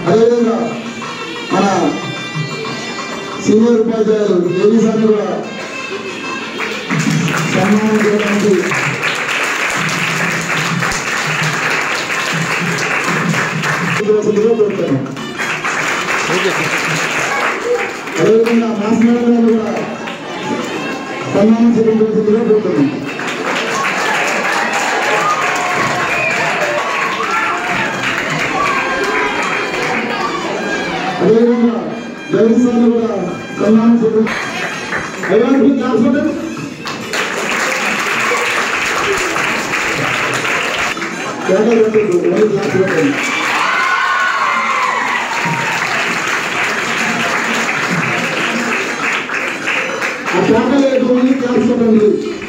అదేవిధంగా మన సీనియర్ ఉపాధ్యాయులు ఏవి సార్ని కూడా సన్మానం చేయడానికి కోరుతున్నాను అదేవిధంగా మాస్ మేడం గారు కూడా సన్మానం చేయవలసిందిగా కోరుతున్నాను అదేవిధంగా జగన్ సార్లు కూడా సన్మానం చేయడం ఐవారికి క్లాస్ పెట్టండి కేటలు పెట్టండి ఎవరి క్లాస్ పెట్టండి ఆ కేటలు ఎటువంటి క్లాస్ పెట్టండి